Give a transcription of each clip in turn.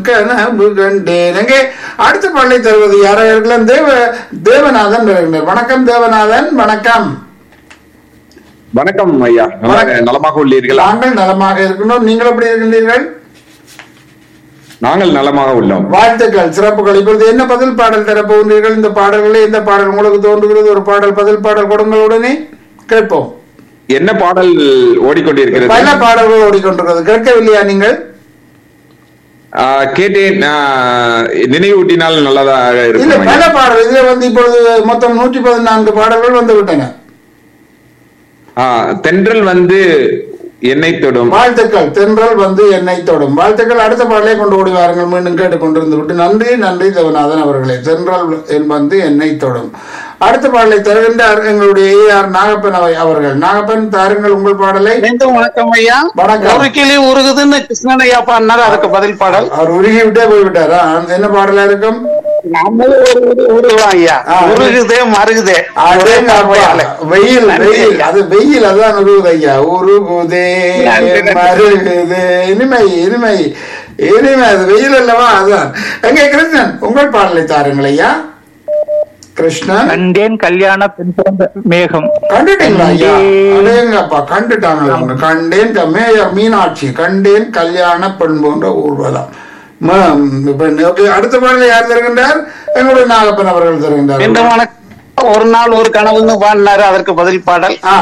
கனவு கண்டேன் எங்கே அடுத்த பாடலை தருவது யாராக இருக்கலாம் தேவ தேவநாதன் வருகின்றார் வணக்கம் தேவநாதன் வணக்கம் வணக்கம் ஐயா நல்லா- நலமாக உள்ளீர்களா நாங்கள் நலமாக இருக்கின்றோம் நீங்கள் எப்படி இருக்கின்றீர்கள் நாங்கள் நலமாக உள்ளோம் வாழ்த்துக்கள் சிறப்புகள் இப்பொழுது என்ன பதில் பாடல் தர போகின்றீர்கள் இந்த பாடல்களே இந்த பாடல் உங்களுக்கு தோன்றுகிறது ஒரு பாடல் பதில் பாடல் கொடுங்கள் உடனே கேட்போம் என்ன பாடல் ஓடிக்கொண்டிருக்கிறது பல பாடல்கள் ஓடிக்கொண்டிருக்கிறது கேட்கவில்லையா நீங்கள் ஆ, கேட்டேன் ஆ, நினைவூட்டினால் நல்லதாக இல்ல இருக்கும் பல ஐயா. பாடல் இதுல வந்து இப்பொழுது மொத்தம் நூற்றி பதினான்கு பாடல்கள் வந்து விட்டன ஆ, தென்றல் வந்து என்னை தொடும் வாழ்த்துக்கள் தென்றல் வந்து என்னை தொடும் வாழ்த்துக்கள் அடுத்த பாடலை கொண்டு ஓடி வாருங்கள் மீண்டும் கேட்டுக்கொண்டிருந்து விட்டு நன்றி நன்றி தேவநாதன் அவர்களே தென்றல் என் வந்து என்னை தொடும் அடுத்த பாடலை தருகின்றார் எங்களுடைய ஏஆர் நாகப்பன் அவை- அவர்கள் நாகப்பன் தாருங்கள் உங்கள் பாடலை மீண்டும் வணக்கம் ஐயா வணக்கம். ஒரு கிளி உருகுதுன்னு கிருஷ்ணன் ஐயா பாடினாரு அதுக்கு பதில் பாடல் அவர் உருகி விட்டே போய்விட்டாரா அந்த என்ன பாடலா இருக்கும் நம்மளும் ஒரு உரு- உருகலாம் ஐயா ஆ. உருகுதே மருகுதே அடேங்க அப்பா. பார்வையால. வெயில் நன்றி வெயில் ஐயா. அது வெயில் அதான் உருகுது ஐயா உருகுதே நன்றி, நன்றி. மருகுதே இனிமை இனிமை இனிமை அது வெயில் அல்லவா அதான் எங்க கிருஷ்ணன் உங்கள் பாடலை தாருங்கள் ஐயா கிருஷ்ணன் கண்டேன் கல்யாண பெண் பிறந்த மேகம் கண்டுட்டீங்களா ஐயா கண்டேன். அடேங்கப்பா கண்டுட்டாங்களா அவங்க கண்டேன் க- மேயர் மீனாட்சி கண்டேன் கல்யாண பெண் போன்ற ஊர்வலம் ம- இப்ப ஓகே அடுத்த பாடலை யார் தருகின்றார் எங்களுடைய நாகப்பன் அவர்கள் மீண்டும் தருகின்றார் வணக்கம் ஒரு நாள் ஒரு கனவுன்னு பாடினாரு அதற்கு பதில் பாடல் ஆ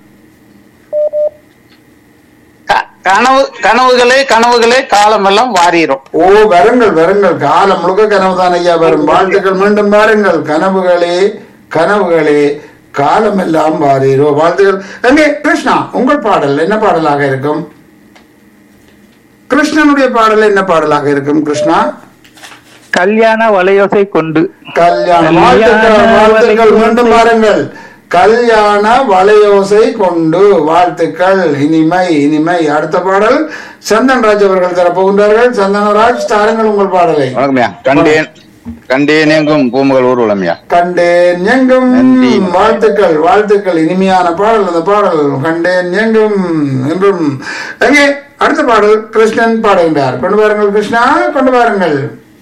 க- கனவு கனவுகளே கனவுகளே காலமெல்லாம் வாரிரும் ஓ வருங்கள் வருங்கள் காலம் முழுக்க கனவு தான் ஐயா வரும் வாழ்த்துக்கள் மீண்டும் பாருங்கள் கனவுகளே கனவுகளே காலம் எல்லாம் வாரீரோ வாழ்த்துக்கள் எங்கே கிருஷ்ணா உங்கள் பாடல் என்ன பாடலாக இருக்கும் கிருஷ்ணனுடைய பாடல் என்ன பாடலாக இருக்கும் கிருஷ்ணா கல்யாண வளையோசை கொண்டு கல்யாணம் வாழ்த்துக்கள் கல்யாண வாழ்த்துக்கள் மீண்டும் வளையோசை. பாருங்கள் கல்யாண வளையோசை கொண்டு வாழ்த்துக்கள் இனிமை இனிமை அடுத்த பாடல் சந்தன்ராஜ் அவர்கள் தரப்போகின்றார்கள் சந்தனராஜ் தாருங்கள் உங்கள் பாடலை வணக்கம்யா கண்டேன் கண்டேன் எங்கும் பூமகள் ஊர்வலம்யா கண்டேன் எங்கும் நன்றி. வாழ்த்துக்கள் வாழ்த்துக்கள் இனிமையான பாடல் அந்த பாடல் கண்டேன் எங்கும் என்றும் எங்கே அடுத்த பாடல் கிருஷ்ணன் பாடுகின்றார் கொண்டு வாருங்கள் கிருஷ்ணா கொண்டு வாருங்கள்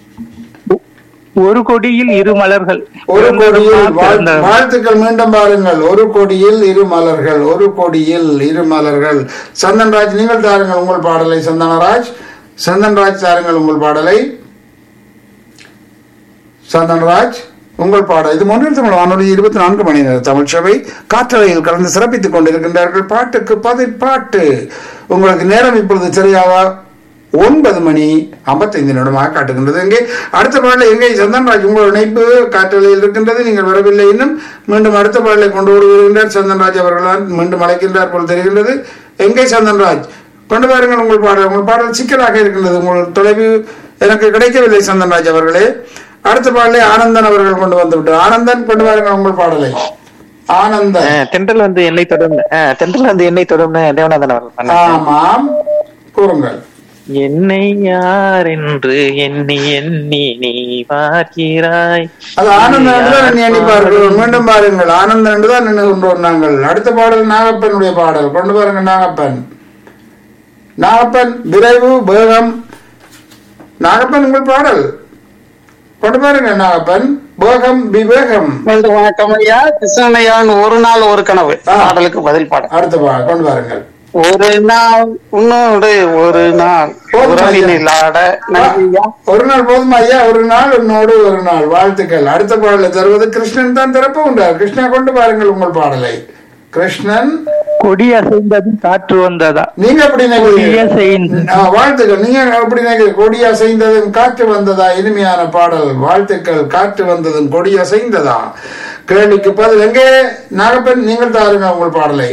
ஒரு கொடியில் இரு மலர்கள் ஒரு கொடியில் வாழ்- பிறந்தது. வாழ்த்துக்கள் மீண்டும் பாருங்கள் ஒரு கொடியில் இரு மலர்கள் ஒரு கொடியில் இரு மலர்கள் சந்தன்ராஜ் நீங்கள் தாருங்கள் உங்கள் பாடலை சந்தனராஜ் சந்தன்ராஜ் தாருங்கள் உங்கள் பாடலை சந்தன்ராஜ் உங்கள் பாடல் இது மூன்றில் தமிழ் வானொலி இருபத்தி நான்கு மணி நேர தமிழ் சபை காற்றலையில் கலந்து சிறப்பித்துக் கொண்டிருக்கின்றார்கள் பாட்டுக்கு பதில் பாட்டு உங்களுக்கு நேரம் இப்பொழுது சரியாக ஒன்பது மணி ஐம்பத்தைந்து நிமிடமாக காட்டுகின்றது இங்கே அடுத்த பாடல எங்கே சந்தன்ராஜ் உங்கள் இணைப்பு காற்றலையில் இருக்கின்றது நீங்கள் வரவில்லை இன்னும் மீண்டும் அடுத்த பாடலை கொண்டு வருகின்றார் சந்தன்ராஜ் அவர்களால் மீண்டும் அழைக்கின்றார் போல் தெரிகின்றது எங்கே சந்தன்ராஜ் கொண்டு வாருங்கள் உங்கள் பாடல் உங்கள் பாடல் சிக்கலாக இருக்கின்றது உங்கள் தொலைவு எனக்கு கிடைக்கவில்லை சந்தன்ராஜ் அவர்களே அடுத்த பாடலை ஆனந்தன் அவர்கள் கொண்டு வந்து விட்டார் ஆனந்தன் கொண்டு வாருங்கள் உங்கள் பாடலை ஆனந்தன் தென்றல் வந்து என்னை தொடும் அஹ், தென்றல் வந்து என்னை தொடும்னு தேவநாதன் அவர்கள் பண்ணாங்க ஆமாம் கூறுங்கள் என்னை யார் என்று எண்ணி எண்ணி நீ பார்க்கிறாய் அது ஆனந்தன் என்றுதான் எண்ணி எண்ணிப்பார்கள் மீண்டும் பாருங்கள் ஆனந்தன் என்றுதான் நின்று கொண்டு வந்தாங்கள் அடுத்த பாடல் நாகப்பனுடைய பாடல் கொண்டு பாருங்கள் நாகப்பன் நாகப்பன் விரைவு வேகம் நாகப்பன் உங்கள் பாடல் கொண்டு பாருங்க நாகப்பன் வேகம் விவேகம் மீண்டும் வணக்கம் ஐயா கிருஷ்ணன் ஐயாவின் ஒரு நாள் ஒரு கனவு ஆ. பாடலுக்கு பதில் பாடல் அடுத்த பாடல் கொண்டு பாருங்கள் ஒரு நாள் உன்னோடு ஒரு நாள் போதும் ஐயா. உறவினில் ஆட நன்றி ஐயா ஒரு நாள் போதுமா ஐயா ஒரு நாள் உன்னோடு ஒரு நாள் வாழ்த்துக்கள் அடுத்த பாடலை தருவது கிருஷ்ணன் தான் திறப்பு உண்டார் கிருஷ்ணா கொண்டு பாருங்கள் உங்கள் பாடலை கிருஷ்ணன் கொடி அசைந்ததும் காற்று வந்ததா நீங்க எப்படி கொடி நினைக்கிறீங்க அசைந்து ஆ, வாழ்த்துக்கள் நீங்க எப்படி நினைக்கிறீங்க கொடி அசைந்ததும் காற்று வந்ததா இனிமையான பாடல் வாழ்த்துக்கள் காற்று வந்ததும் கொடி அசைந்ததா கேள்விக்கு பதில் எங்கே நாகப்பன் நீங்கள் தாருங்க உங்கள் பாடலை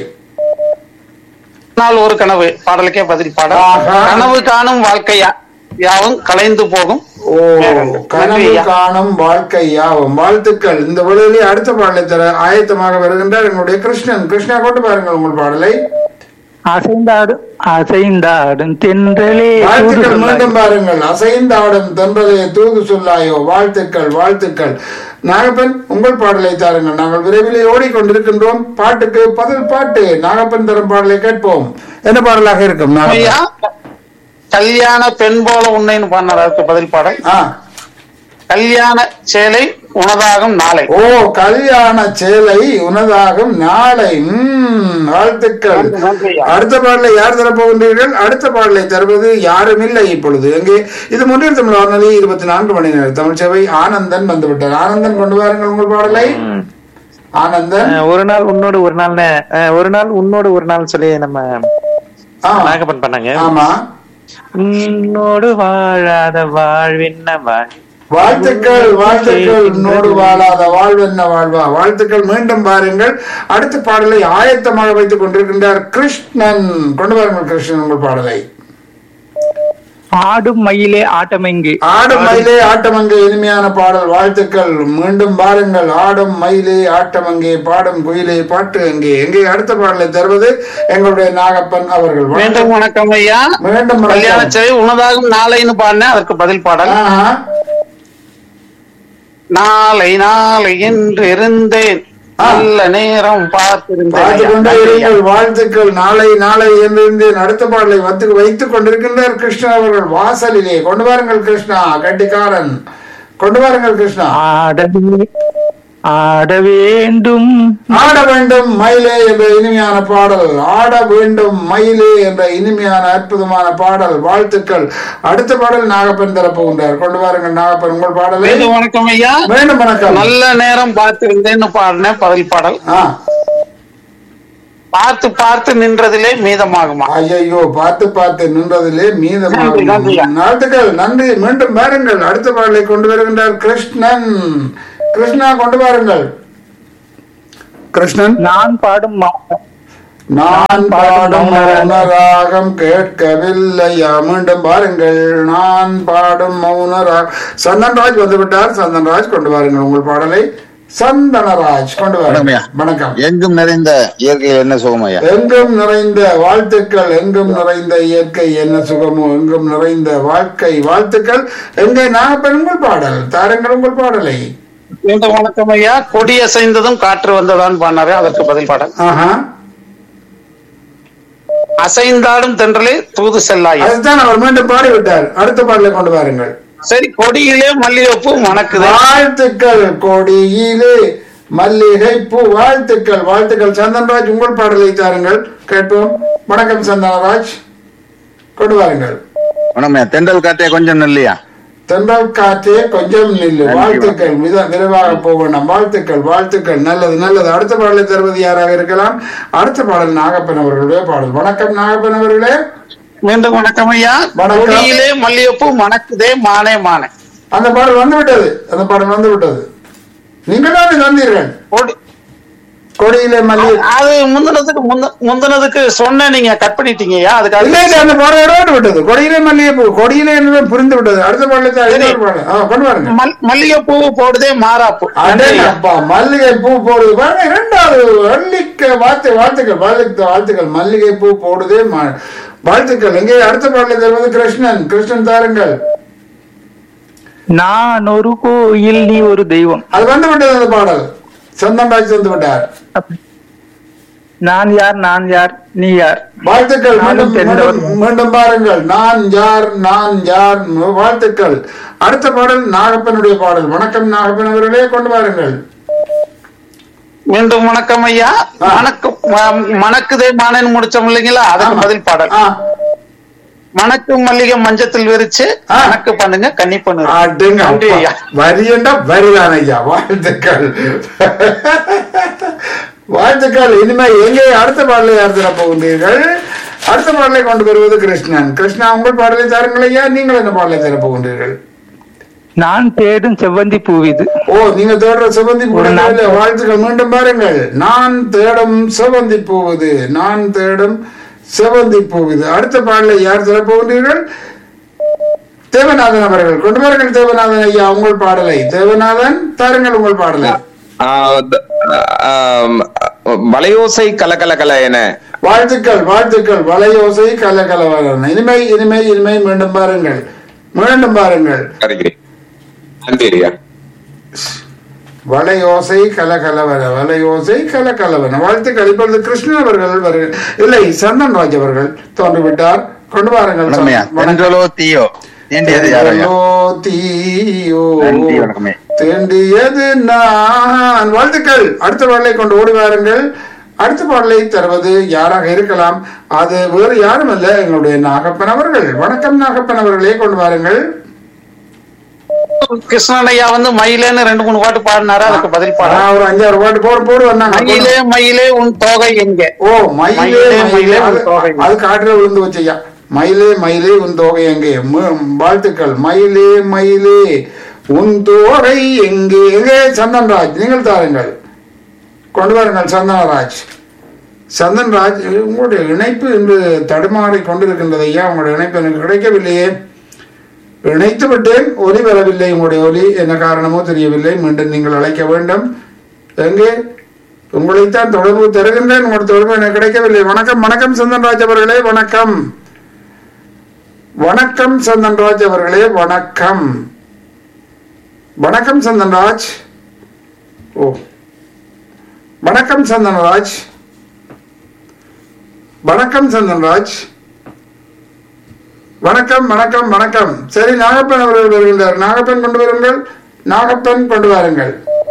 நாள் ஒரு கனவு பாடலுக்கே பதில் பாடல் ஆஹா. கனவு காணும் வாழ்க்கையா யாவும் கலைந்து போகும் ஓ கனவு நன்றி ஐயா. காணும் வாழ்க்கை யாவும் வாழ்த்துக்கள் இந்த வேளையிலே அடுத்த பாடலை தர ஆயத்தமாக வருகின்றார் என்னுடைய கிருஷ்ணன் கிருஷ்ணா கொண்டு பாருங்கள் உங்கள் பாடலை அசைந்தாடும் அசைந்தாடும் தென்றலே தூது வாழ்த்துக்கள் சொல்லாய். மீண்டும் பாருங்கள் அசைந்தாடும் தென்றலே தூது சொல்லாயோ வாழ்த்துக்கள் வாழ்த்துக்கள் நாகப்பன் உங்கள் பாடலை தாருங்கள் நாங்கள் விரைவிலே ஓடிக்கொண்டிருக்கின்றோம் பாட்டுக்கு பதில் பாட்டு நாகப்பன் தரும் பாடலை கேட்போம் என்ன பாடலாக இருக்கும் ஐயா நாகப்பன் கல்யாண பெண் போல உன்னைன்னு பாடினார் அதுக்கு பதில் பாடல் ஆ கல்யாண சேலை உனதாகும் நாளை ஓ கல்யாண சேலை உனதாகும் நாளை ம், வாழ்த்துக்கள் நன்றி, நன்றி ஐயா. அடுத்த பாடலை யார் தரப்போகின்றீர்கள் அடுத்த பாடலை தருவது யாரும் இல்லை இப்பொழுது எங்கே இது முன்னில் தமிழ் வானொலி இருபத்தி நான்கு மணி நேரம் தமிழ் சேவை ஆனந்தன் வந்துவிட்டார் ஆனந்தன் கொண்டு வாருங்கள் உங்கள் பாடலை ஆனந்தன் அஹ், ஒரு நாள் உன்னோடு ஒரு நாள் ஒரு நாள் உன்னோடு ஒரு நாள் சொல்லி நம்ம ஆ, நாகப்பன் பண்ணாங்க ஆமா உன்னோடு வாழாத வாழ்வின்ன வாழ் வாழ்த்துக்கள் வாழ்த்துக்கள் உன்னோடு வாழாத வாழ்வென்ன வாழ்வா வாழ்த்துக்கள் மீண்டும் பாருங்கள் அடுத்த பாடலை ஆயத்தமாக வைத்துக் கொண்டிருக்கின்றார் கிருஷ்ணன் கொண்டு வாருங்கள் கிருஷ்ணன் உங்கள் பாடலை ஆடும் மயிலே ஆட்டமெங்கு ஆடும் மயிலே ஆட்டமங்கே இனிமையான பாடல் வாழ்த்துக்கள் மீண்டும் பாருங்கள் ஆடும் மயிலே ஆட்டமங்கே பாடும் குயிலே பாட்டு அங்கே எங்கே அடுத்த பாடலை தருவது எங்களுடைய நாகப்பன் அவர்கள் மீண்டும் வணக்கம் ஐயா மீண்டும் வணக்கம். கல்யாண சேலை உனதாகும் நாளைன்னு பாடினேன் அதற்கு பதில் பாடல் ஆஹா. நாளை நாளை என்று இருந்தேன் நல்ல நேரம் பார்த்திருந்தேன் பார்த்து ஐயா. கொண்டே நன்றி ஐயா. இருங்கள் வாழ்த்துக்கள் நாளை நாளை என்று அடுத்த பாடலை வந்து வைத்துக் கொண்டிருக்கின்றார் கிருஷ்ணா அவர்கள் வாசலிலே கொண்டு வாருங்கள் கிருஷ்ணா கட்டிக்காரன் கொண்டு வாருங்கள் கிருஷ்ணா ஆடவே ஆட வேண்டும் ஆட வேண்டும் மயிலே என்ற இனிமையான பாடல் ஆட வேண்டும் மயிலே என்ற இனிமையான அற்புதமான பாடல் வாழ்த்துக்கள் அடுத்த பாடல் நாகப்பன் தரப்போகின்றார் கொண்டு வாருங்கள் நாகப்பன் உங்கள் பாடலை மீண்டும் வணக்கம் ஐயா வேண்டும் வணக்கம் நல்ல நேரம் பார்த்திருந்தேன்னு பாடினேன் பதில் பாடல் ஆ பார்த்து பார்த்து நின்றதிலே மீதமாகுமா ஐயையோ பார்த்து பார்த்து நின்றதிலே நன்றி, மீதமாக நன்றியா. நாட்டுகள் நன்றி மீண்டும் பாருங்கள் அடுத்த பாடலை கொண்டு வருகின்றார் கிருஷ்ணன் கிருஷ்ணா கொண்டு வாருங்கள் கிருஷ்ணன் நான் பாடும் மா- நான் பாடும் மௌனராகம் கேட்கவில்லையா மீண்டும் பாருங்கள் நான் பாடும் மௌனராகம் சந்தன்ராஜ் வந்துவிட்டார் சந்தன்ராஜ் கொண்டு வாருங்கள் உங்கள் பாடலை சந்தனராஜ் கொண்டு வணக்கம்யா. வாருங்கள் வணக்கம் எங்கும் நிறைந்த இயற்கையில் என்ன சுகமையா எங்கும் நிறைந்த வாழ்த்துக்கள் எங்கும் நிறைந்த இயற்கை என்ன சுகமோ எங்கும் நிறைந்த வாழ்க்கை வாழ்த்துக்கள் எங்கே நாகப்பன் உங்கள் பாடல் தாருங்கள் உங்கள் பாடலை மீண்டும் வணக்கம் ஐயா கொடி அசைந்ததும் காற்று வந்ததான் பாடினாரு அதற்கு பதில் பாடல் ஆஹா அசைந்தாடும் தென்றலே தூது செல்லாயா அதுதான் அவர் மீண்டும் பாடிவிட்டார் அடுத்த பாடலை கொண்டு வாருங்கள் சரி கொடியிலே மல்லிகைப்பூ மணக்குது வாழ்த்துக்கள் கொடியிலே மல்லிகை பூ வாழ்த்துக்கள் வாழ்த்துக்கள் சந்தன்ராஜ் உங்கள் பாடலை தாருங்கள் கேட்போம் வணக்கம் சந்தனராஜ் கொண்டு வாருங்கள் வணக்கம்யா தென்றல் காற்றே கொஞ்சம் நல்லியா தென்றல் காற்றே கொஞ்சம் நில்லு நன்றி, வாழ்த்துக்கள் மித விரைவாக போக வேண்டாம் வாழ்த்துக்கள் வாழ்த்துக்கள் நல்லது நல்லது அடுத்த பாடலை தருவது யாராக இருக்கலாம் அடுத்த பாடல் நாகப்பன் அவர்களுடைய பாடல் வணக்கம் நாகப்பன் அவர்களே மீண்டும் வணக்கம் ஐயா வணக்கம். கொடியிலே மல்லிகைப்பூ மணக்குதே மானே மானே அந்த பாடல் வந்து விட்டது அந்த பாடல் வந்து விட்டது நீங்கள் தான் தந்தீர்கள் கொடி- கொடியிலே மல்லிகை அது முந்தினதுக்கு முந்த- முந்தினதுக்கு சொன்ன நீங்க கட் பண்ணிட்டீங்க ஐயா இல்ல அதுக்காக இல்ல அந்த பாடல் விட விட்டது கொடியிலே மல்லிகை பூ கொடியிலே என்று புரிந்து விட்டது அடுத்த பாடலை தான் சரி. இன்னொரு பாடல் ஆ, கொண்டு வாருங்க மல்- மல்லிகைப்பூ போடுதே மாறாப்பூ நன்றி ஐயா. அடேங்கப்பா, மல்லிகை பூ போடுது பாருங்க இரண்டாவது வள்ளிக்க வாழ்த்து வாழ்த்துக்கள் வாழ்த்து வாழ்த்துக்கள் மல்லிகை பூ போடுதே ம- வாழ்த்துக்கள் எங்கே அடுத்த பாடலை தருவது கிருஷ்ணன் கிருஷ்ணன் தாருங்கள் நான் ஒரு கோயில் நீ ஒரு தெய்வம் அது வந்து விட்டது அந்த பாடல் சொந்தம் ராஜ் வந்து விட்டார் நான் யார் நான் யார் நீ யார் வாழ்த்துக்கள் நானும் மீண்டும் தெரிந்தவர். மீண்டும் மீண்டும் பாருங்கள் நான் யார் நான் யார் வாழ்த்துக்கள் அடுத்த பாடல் நாகப்பனுடைய பாடல் வணக்கம் நாகப்பன் அவர்களே கொண்டு வாருங்கள் மீண்டும் வணக்கம் ஐயா ஆ. மணக்கு ம- மணக்குதே மானேன்னு முடிச்சோம் இல்லைங்களா அதுக்கு ஆமா. பதில் பாடல் ஆ, மணக்கு மல்லிகை மஞ்சத்தில் விரிச்சு ஆ. கணக்கு பண்ணுங்க கன்னி பண்ணுங்க அடேங்க நன்றி அப்பா. ஐயா வரியண்டா வரிதான் ஐயா வாழ்த்துக்கள் வாழ்த்துக்கள் இனிமே எங்கே அடுத்த பாடலை யார் தர போகின்றீர்கள் அடுத்த பாடலை கொண்டு வருவது கிருஷ்ணன் கிருஷ்ணா உங்கள் பாடலை தாருங்கள் ஐயா நீங்கள் என்ன பாடலை தர போகின்றீர்கள் நான் தேடும் செவ்வந்தி பூவிது ஓ நீங்க தேடுற செவந்தி பூ ஒரு நாள் இல்ல, வாழ்த்துக்கள் மீண்டும் பாருங்கள் நான் தேடும் செவந்தி பூவுது நான் தேடும் செவந்தி பூவுது அடுத்த பாடலை யார் தர போகின்றீர்கள் தேவநாதன் அவர்கள் கொண்டு வாருங்கள் தேவநாதன் ஐயா உங்கள் பாடலை தேவநாதன் தாருங்கள் உங்கள் பாடலை ஆ, த- ஆம், வளையோசை கலகல கல என வாழ்த்துக்கள் வாழ்த்துக்கள் வலையோசை கலகலவரன் இனிமை இனிமை இனிமை மீண்டும் பாருங்கள் மீண்டும் பாருங்கள் வருகிறேன் நன்றி ஐயா வலையோசை கலகலவன வலையோசை கலகலவன வாழ்த்துக்கள் இப்பொழுது கிருஷ்ணன் அவர்கள் வருக இல்லை சந்தன்ராஜ் அவர்கள் தோன்றிவிட்டார் கொண்டு வாருங்கள் வணக்கம்யா வணக்கம். தென்றலோ தீயோ தீண்டியது யாரையா தென்றலோ தீயோ நன்றி, வணக்கமே. தேண்டியது நான் வாழ்த்துக்கள் அடுத்த பாடலை கொண்டு ஓடி வாருங்கள் அடுத்த பாடலை தருவது யாராக இருக்கலாம் அது வேறு யாரும் அல்ல எங்களுடைய நாகப்பன் அவர்கள் வணக்கம் நாகப்பன் அவர்களே கொண்டு வாருங்கள் கிருஷ்ணன் ஐயா வந்து மயிலேன்னு ரெண்டு மூணு பாட்டு பாடினாரு அதுக்கு பதில் ஆ, பாடம் ஒரு அஞ்சாறு பாட்டு போடு போடு வந்தாங்க மயிலே மயிலே உன் தோகை எங்கே ஓ மயிலே மயிலே, மயிலே மயிலே, அது- உன் தோகை. அது காட்டுல விழுந்து வச்சையா மயிலே மயிலே உன் தோகை எங்கே மு- வாழ்த்துக்கள் மயிலே மயிலே உன் தோகை எங்கே எங்கே சந்தன்ராஜ் நீங்கள் தாருங்கள் கொண்டு வாருங்கள் சந்தனராஜ் சந்தன்ராஜ் உங்களுடைய இணைப்பு இன்று தடுமாறி கொண்டிருக்கின்றது ஐயா உங்களுடைய இணைப்பு எனக்கு கிடைக்கவில்லையே இணைத்து விட்டேன் ஒலி வரவில்லை உங்களுடைய ஒலி என்ன காரணமோ தெரியவில்லை மீண்டும் நீங்கள் அழைக்க வேண்டும் எங்கே உங்களைத்தான் தொடர்பு தருகின்றேன் உங்களுடைய தொடர்பு எனக்கு கிடைக்கவில்லை வணக்கம் வணக்கம் சந்தன்ராஜ் அவர்களே வணக்கம் வணக்கம் சந்தன்ராஜ் அவர்களே வணக்கம் வணக்கம் சந்தன்ராஜ் ஓ வணக்கம் சந்தன்ராஜ் வணக்கம் சந்தன்ராஜ் வணக்கம் வணக்கம் வணக்கம் சரி நாகப்பன் அவர்கள் வருகின்றார் நாகப்பன் கொண்டு வருங்கள் நாகப்பன் கொண்டு வாருங்கள்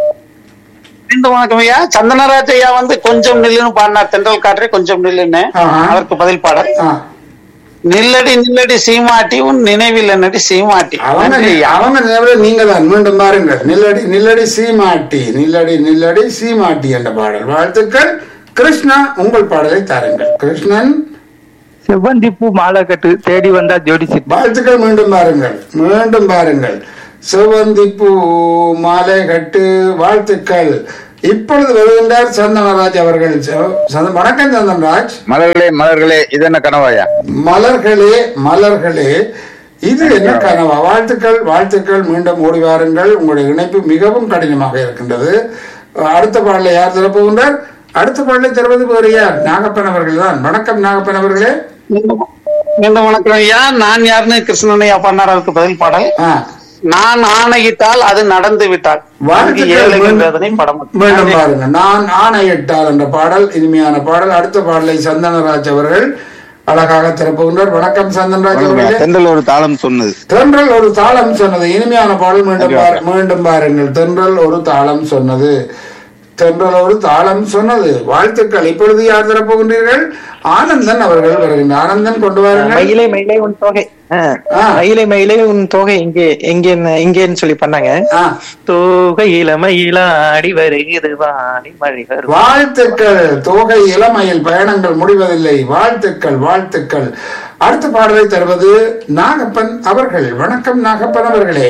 மீண்டும் வணக்கம் ஐயா சந்தனராஜ் ஐயா வந்து கொஞ்சம் நில்லுன்னு பாடினார் தென்றல் காற்றே கொஞ்சம் நில்லுன்னு ஆஹா. அதற்கு பதில் பாடல் ஆ, நில்லடி நில்லடி சீமாட்டி உன் நினைவில் என்னடி சீமாட்டி அவங்க நன்றி ஐயா. அவங்க நினைவுல நீங்க தான் மீண்டும் பாருங்கள் நில்லடி நில்லடி சீமாட்டி நில்லடி நில்லடி சீமாட்டி என்ற பாடல் வாழ்த்துக்கள் கிருஷ்ணா உங்கள் பாடலை தாருங்கள் கிருஷ்ணன் செவ்வந்தி பூ மாலை கட்டு தேடி வந்தா ஜோடி சிட்டு வாழ்த்துக்கள் மீண்டும் பாருங்கள் மீண்டும் பாருங்கள் சிவந்தி பூ மாலை கட்டு வாழ்த்துக்கள் இப்பொழுது வருகின்றார் சந்தனராஜ் அவர்கள் ச- சந்த- வணக்கம் சந்தனராஜ் மலர்களே மலர்களே இது என்ன கனவாயா மலர்களே மலர்களே இது என்ன கனவா வாழ்த்துக்கள் வாழ்த்துக்கள் மீண்டும் ஓடி வாருங்கள் உங்களுடைய இணைப்பு மிகவும் கடினமாக இருக்கின்றது அடுத்த பாடலை யார் திறப்புகின்றார் அடுத்த பாடலை தருவது வேறு யார் நாகப்பன் அவர்கள் தான் வணக்கம் நாகப்பன் அவர்களே மீண்டும் மீண்டும் வணக்கம் ஐயா நான் யாருன்னு கிருஷ்ணன் ஐயா பாடினார் அதுக்கு பதில் பாடல் ஆ, நான் ஆணையிட்டால் அது நடந்து விட்டால் வாழ்த்துக்கள் ஏழைகள் மீண்டும் வேதனை படம் மீண்டும் பாருங்க நான் ஆணையிட்டால் என்ற பாடல் இனிமையான பாடல் அடுத்த பாடலை சந்தனராஜ் அவர்கள் அழகாக திறப்புகின்றார் வணக்கம் சந்தனராஜ் வணக்கம்யா. அவர்களே தென்றல் ஒரு தாளம் சொன்னது தென்றல் ஒரு தாளம் சொன்னது இனிமையான பாடல் மீண்டும் பாரு- மீண்டும் பாருங்கள் தென்றல் ஒரு தாளம் சொன்னது தென்றல் ஒரு தாளம் சொன்னது வாழ்த்துக்கள் இப்பொழுது யார் தரப்போகின்றீர்கள் ஆனந்தன் அவர்கள் வருகின்ற ஆனந்தன் கொண்டு வாருங்கள் மயிலை மயிலை உன் தொகை ஆ, ஆ. மயிலை மயிலை உன் தொகை இங்கே எங்கே இங்கேன்னு சொல்லி பண்ணாங்க ஆ, தோகையில மயிலாடி வருகிறது வாடி மழை வரும் வாழ்த்துக்கள் தோகை இளமையில் பயணங்கள் முடிவதில்லை வாழ்த்துக்கள் வாழ்த்துக்கள் அடுத்த பாடலை தருவது நாகப்பன் அவர்கள் வணக்கம் நாகப்பன் அவர்களே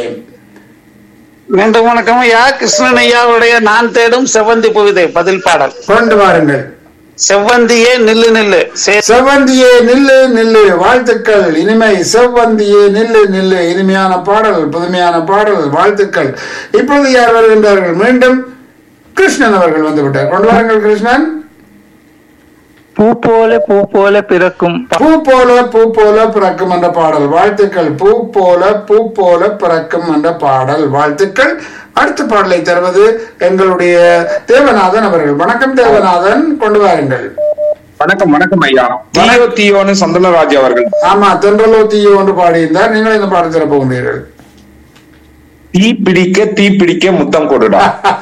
மீண்டும் வணக்கம் ஐயா கிருஷ்ணன் ஐயாவுடைய நான் தேடும் செவ்வந்தி புவிதை பதில் பாடல் கொண்டு வாருங்கள் செவ்வந்தியே நில்லு நில்லு சே- செவ்வந்தியே நில்லு நில்லு வாழ்த்துக்கள் இனிமை செவ்வந்தியே நில்லு நில்லு இனிமையான பாடல் புதுமையான பாடல் வாழ்த்துக்கள் இப்பொழுது யார் வருகின்றார்கள் மீண்டும் கிருஷ்ணன் அவர்கள் வந்து விட்டார் கொண்டு வாருங்கள் கிருஷ்ணன் பூ போல பூ போல பிறக்கும் பூ போல பூ போல பிறக்கும் என்ற பாடல் வாழ்த்துக்கள் பூ போல பூ போல பிறக்கும் என்ற பாடல் வாழ்த்துக்கள் அடுத்த பாடலை தருவது எங்களுடைய தேவநாதன் அவர்கள் வணக்கம் தேவநாதன் கொண்டு வாருங்கள் வணக்கம் வணக்கம் ஐயா தீயோ தீயோன்னு சந்தனராஜ் அவர்கள் ஆமா தென்றலோ தீயோ என்று பாடியிருந்தார் நீங்கள் இந்த பாடல் திறப்ப போகிறீர்கள் தீ பிடிக்க தீ பிடிக்க முத்தம் கொடுடா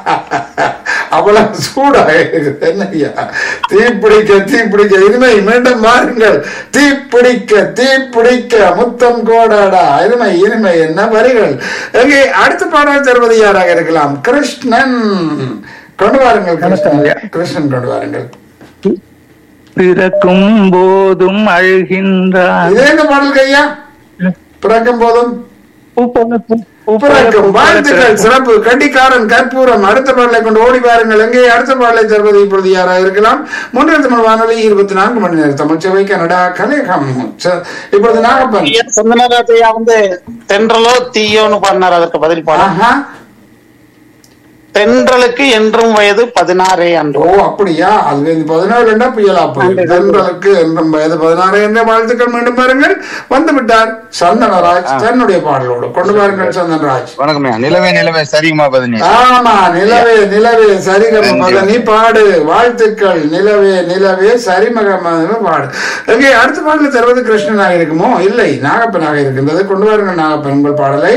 அவ்வளவு சூடா இருக்குது என்னய்யா தீ பிடிக்க தீ பிடிக்க இனிமை மீண்டும் மாறுங்கள் தீ பிடிக்க தீ பிடிக்க முத்தம் கோடாடா இனிமை இனிமை என்ன வரிகள் எங்கே அடுத்த பாடல் தருவது யாராக இருக்கலாம் கிருஷ்ணன் கொண்டு வாருங்கள் கிருஷ்ணன் கிருஷ்ணன் கொண்டு வாருங்கள் பிறக்கும் போதும் அழுகின்றார் இதே இந்த பாடல் கையா பிறக்கும் போதும் பூ போல பூ பூ போல பிறக்கும் பூ போல வாழ்த்துக்கள் பிறக்கும். சிறப்பு கண்டிக்காரன் கற்பூரம் அடுத்த பாடலை கொண்டு ஓடி பாருங்கள் எங்கே அடுத்த பாடலை தருவது இப்பொழுது யாராக இருக்கலாம் மூன்றாம் தமிழ் வானொலி இருபத்தி நான்கு மணி நேரம் தமிழ்ச்சபை கனடா கலேகம் ச- இப்பொழுது நாகப்பன் ஐயா, சந்தனராஜ் ஐயா வந்து தென்றலோ தீயோன்னு பாடினார் அதற்கு பதில் பாடல் ஆஹா தென்றலுக்கு என்றும் வயது பதினாறே ஓ அன்று அப்படியா அது இந்த பதினாறு ரெண்டா புயலா போய் தென்றலுக்கு என்றும் வயது பதினாறு என்ற வாழ்த்துக்கள் மீண்டும் பாருங்கள் வந்து விட்டார் சந்தனராஜ் தன்னுடைய பாடலோடு கொண்டு பாருங்கள் சந்தனராஜ் வணக்கம்யா நிலவே நிலவே சரிமா பதினி ஆமா நிலவே நிலவே சரிகம நீ பாடு வாழ்த்துக்கள் நிலவே நிலவே சரிமகம பாடு எங்கே அடுத்த பாடல தருவது கிருஷ்ணனாக இருக்குமோ இல்லை நாகப்பனாக இருக்கின்றது கொண்டு வாருங்கள் நாகப்பன் உங்கள் பாடலை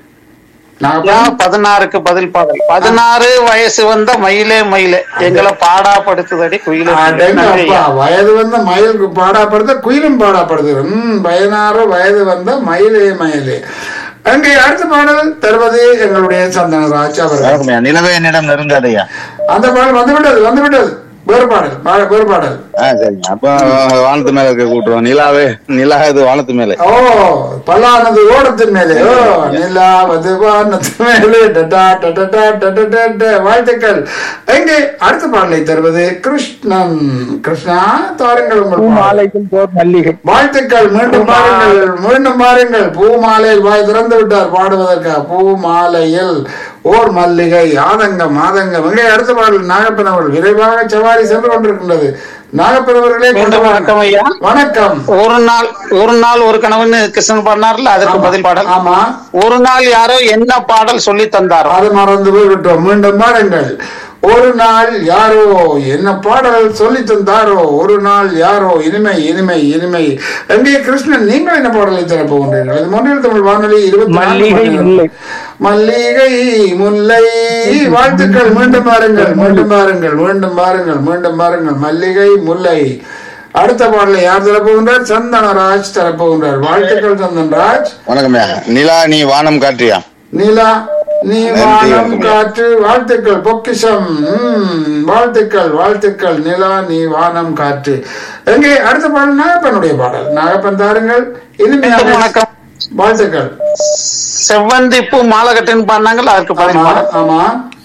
நாகப்பன் பதினாறுக்கு பதில் பாடல் பதினாறு வயசு வந்த மயிலே மயிலே எங்களை பாடாப்படுத்துதடி குயிலே அடேங்க நன்றி அப்பா, ஐயா. வயது வந்த மயிலுக்கு பாடாப்படுத்த குயிலும் பாடாப்படுது ம் பதினாறு வயது வந்த மயிலே மயிலே அங்கே அடுத்த பாடல் தருவது எங்களுடைய சந்தனராஜ் அவர்கள் வணக்கம்யா நிலவே என்னிடம் நெருங்காதையா அந்த பாடல் வந்து விட்டது வந்து விட்டது வேறு பாடல் பா- வேறு பாடல் ஆ சரிங்க அப்ப வானத்து மேல இருக்க கூட்டுறோம் நிலாவே நிலா இது வானத்து மேலே ஓ பல்லானது ஓடத்தின் மேலே ஓ நிலாவது வானத்து மேலே டடா டடடா டடடா வாழ்த்துக்கள் எங்கே அடுத்த பாடலை தருவது கிருஷ்ணன் கிருஷ்ணா தாருங்கள் உங்கள் பாடல். பூமாலைகள் போர் மல்லிகை வாழ்த்துக்கள் மீண்டும் பாருங்கள் மீண்டும் பாருங்கள் பூ மாலையில் வாய் திறந்து விட்டார் பாடுவதற்காக பூ மாலையில் ஓர் மல்லிகை ஆதங்கம் ஆதங்கம் இங்கே அடுத்த பாடல் நாகப்பன் அவர்கள் விரைவாக சவாரி சென்று கொண்டிருக்கின்றது நாகப்பன் அவர்களே கொண்டு மீண்டும் வணக்கம் ஐயா. வாருங்கள். வணக்கம் ஒரு நாள் ஒரு நாள் ஒரு கணவன் கிருஷ்ணன் பாடினார்ல அதற்கு பதில் பாடல் ஆமா ஒரு நாள் யாரோ என்ன பாடல் சொல்லி தந்தாரோ அது மறந்து போய்விட்டோம் மீண்டும் பாருங்கள் ஒரு நாள் யாரோ என்ன பாடல் சொல்லி தந்தாரோ ஒரு நாள் யாரோ இனிமை இனிமை இனிமை எங்கே கிருஷ்ணன் நீங்கள் என்ன பாடலை தரப் போகின்றீர்கள் இது முன்னில் தமிழ் வானொலி இருபத்தி நான்கு மல்லிகை மணி நேரம். முல்லை. மல்லிகை முல்லை வாழ்த்துக்கள் மீண்டும் பாருங்கள் மீண்டும் பாருங்கள் மீண்டும் பாருங்கள் மீண்டும் பாருங்கள் மல்லிகை முல்லை அடுத்த பாடலை யார் தரப்போகின்றார் சந்தனராஜ் தரப்போகின்றார் வாழ்த்துக்கள் சந்தன்ராஜ் வணக்கம்யா நிலா நீ வானம் காற்றியா நிலா நீ நன்றி, வானம் வணக்கம். காற்று வாழ்த்துக்கள் பொக்கிஷம் ம், வாழ்த்துக்கள் வாழ்த்துக்கள் நிலா நீ வானம் காற்று எங்கே அடுத்த பாடல் நாகப்பனுடைய பாடல் நாகப்பன் தாருங்கள் இனிமையான வணக்கம். வாழ்த்துக்கள் செவ்வந்தி பூ மாலை கட்டுன்னு பாடினாங்கல்ல அதற்கு பதில் ஆமா பாடல் ஆமா